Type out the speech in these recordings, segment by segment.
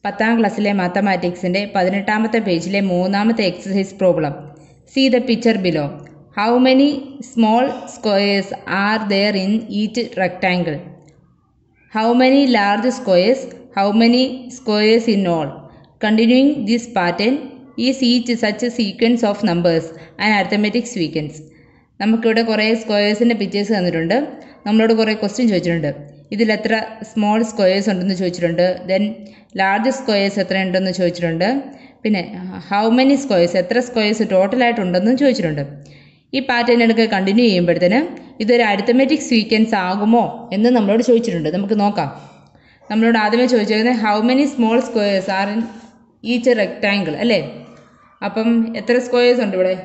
പത്താം ക്ലാസ്സിലെ മാത്തമാറ്റിക്സിൻ്റെ പതിനെട്ടാമത്തെ പേജിലെ മൂന്നാമത്തെ exercise problem see the picture below how many small squares are there in each rectangle how many large squares how many squares in all continuing this pattern is each such sequence of numbers and arithmetic sequence നമുക്കിവിടെ കുറേ സ്ക്വയേഴ്സിൻ്റെ pictures തന്നിട്ടുണ്ട് നമ്മളോട് കുറേ question ചോദിച്ചിട്ടുണ്ട് ഇതിൽ എത്ര small squares ഉണ്ടെന്ന് ചോദിച്ചിട്ടുണ്ട് ദെൻ ലാർജ് സ്ക്വയേഴ്സ് എത്ര ഉണ്ടെന്ന് ചോദിച്ചിട്ടുണ്ട് പിന്നെ ഹൗ മെനി സ്ക്വയേഴ്സ് എത്ര സ്ക്വയേഴ്സ് ടോട്ടലായിട്ടുണ്ടെന്ന് ചോദിച്ചിട്ടുണ്ട് ഈ പാറ്റേൺ എടുക്കുക കണ്ടിന്യൂ ചെയ്യുമ്പോഴത്തേന് ഇതൊരു അരിത്തമെറ്റിക് സീക്വൻസ് ആകുമോ എന്ന് നമ്മളോട് ചോദിച്ചിട്ടുണ്ട് നമുക്ക് നോക്കാം നമ്മളോട് ആദ്യമേ ചോദിച്ചിരിക്കുന്നത് how many small squares are in each rectangle അല്ലേ അപ്പം എത്ര സ്ക്വയേഴ്സ് ഉണ്ട് ഇവിടെ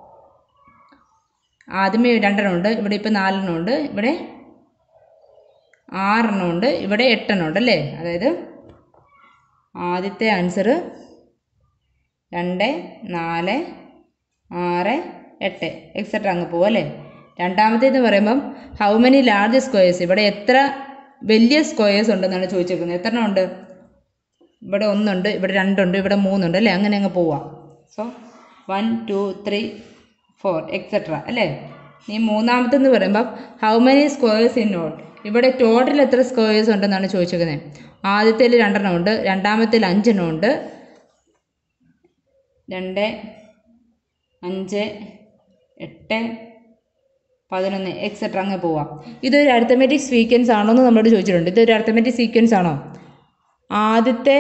ആദ്യമേ രണ്ടെണ്ണം ഉണ്ട് ഇവിടെ ഇപ്പോൾ നാലെണ്ണം ഉണ്ട് ഇവിടെ ആറെണ്ണം ഉണ്ട് ഇവിടെ എട്ടെണ്ണം ഉണ്ട് അല്ലേ അതായത് ആദ്യത്തെ ആൻസർ രണ്ട് നാല് ആറ് എട്ട് എക്സെട്ര അങ്ങ് പോകും അല്ലേ രണ്ടാമത്തേന്ന് പറയുമ്പം ഹൗ മെനി ലാർജ് സ്ക്വയേഴ്സ് ഇവിടെ എത്ര വലിയ സ്ക്വയേഴ്സ് ഉണ്ടെന്നാണ് ചോദിച്ചിരിക്കുന്നത് എത്ര എണ്ണം ഉണ്ട് ഇവിടെ ഒന്നുണ്ട് ഇവിടെ രണ്ടുണ്ട് ഇവിടെ മൂന്നുണ്ട് അല്ലേ അങ്ങനെ അങ്ങ് പോവാം so one two three four etcetera അല്ലേ ഈ മൂന്നാമത്തെന്ന് പറയുമ്പം how many squares in all ഇവിടെ ടോട്ടൽ എത്ര സ്ക്വയേഴ്സ് ഉണ്ടെന്നാണ് ചോദിച്ചിരിക്കുന്നത് ആദ്യത്തേൽ രണ്ടെണ്ണം ഉണ്ട് രണ്ടാമത്തേൽ അഞ്ചെണ്ണം ഉണ്ട് രണ്ട് അഞ്ച് എട്ട് പതിനൊന്ന് എക്സെട്ര അങ്ങ് പോവാം ഇതൊരു അരിത്തമെറ്റിക് സീക്വൻസ് ആണോ എന്ന് നമ്മളോട് ചോദിച്ചിട്ടുണ്ട് ഇതൊരു അരിത്തമെറ്റിക് സീക്വൻസ് ആണോ ആദ്യത്തെ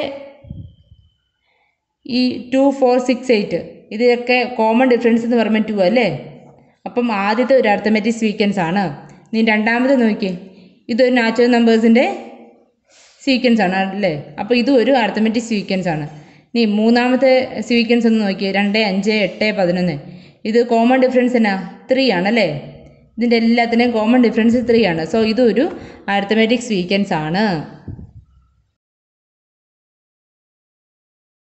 ഈ ടു ഫോർ സിക്സ് എയ്റ്റ് ഇതൊക്കെ കോമൺ ഡിഫറൻസ് എന്ന് പറയുമ്പോൾ ടു അല്ലേ അപ്പം ആദ്യത്തെ ഒരു അരിത്തമെറ്റിക് സീക്വൻസ് ആണ് നീ രണ്ടാമത് നോക്കി ഇതൊരു നാച്ചുറൽ നമ്പേഴ്സിൻ്റെ സീക്വൻസ് ആണ് അല്ലേ അപ്പോൾ ഇതും ഒരു അരിത്തമെറ്റിക് സീക്വൻസ് ആണ് നീ മൂന്നാമത്തെ സീക്വൻസ് ഒന്ന് നോക്കി രണ്ട് അഞ്ച് എട്ട് പതിനൊന്ന് ഇത് കോമൺ ഡിഫറൻസ് എന്നാ ത്രീ ആണല്ലേ ഇതിൻ്റെ എല്ലാത്തിൻ്റെയും കോമൺ ഡിഫറൻസ് ത്രീ ആണ് സോ ഇതൊരു അരിത്തമെറ്റിക് സീക്വൻസ് ആണ്